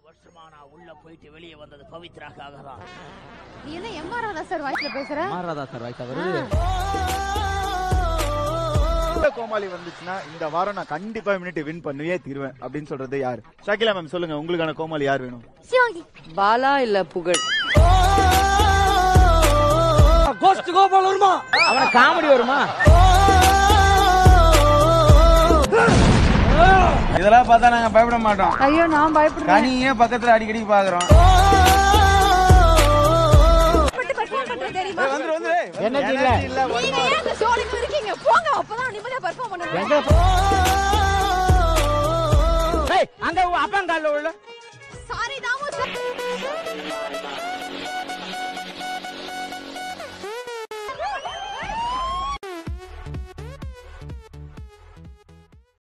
வருஷமா நான் உள்ள போயிட்டு வெளியே வந்தது பவித்ராக்காக தான் நீ என்ன எம்ஆர் ராதா சார் வாய்ஸ்ல பேசுற மாறாதா சார் வாய்ஸ் வருது இந்த கோமாளி வந்துச்சுன்னா இந்த வாரம் நான் கண்டிப்பா மினிட் வின் பண்ணுவே தீருவேன் அப்படின்னு சொல்றது யார் ஷாக்கிலா மேம் சொல்லுங்க உங்களுக்கான கோமாளி யார் வேணும் சிவாங்கி பாலா இல்ல புகழ் கோஸ்ட் கோபால் வருமா அவன காமெடி வருமா இதெல்லாம் பார்த்தா நாங்க பயப்பட மாட்டோம் ஐயோ நான் பயப்படுறேன் கனியே பக்கத்துல அடிக்கடி பாக்குறோம் பட்டு perform பண்றது தெரியுமா வந்துரு வந்துரு என்னது இல்ல இல்ல நீங்க ஏன் இந்த ஷோலுக்கு இருக்கீங்க போங்க அப்பதான் நிம்மதியா பெர்ஃபார்ம் பண்ணுங்க எங்க ஏய், அங்க உன் அப்பன் கால்ல உள்ள சாரி தாமு சார்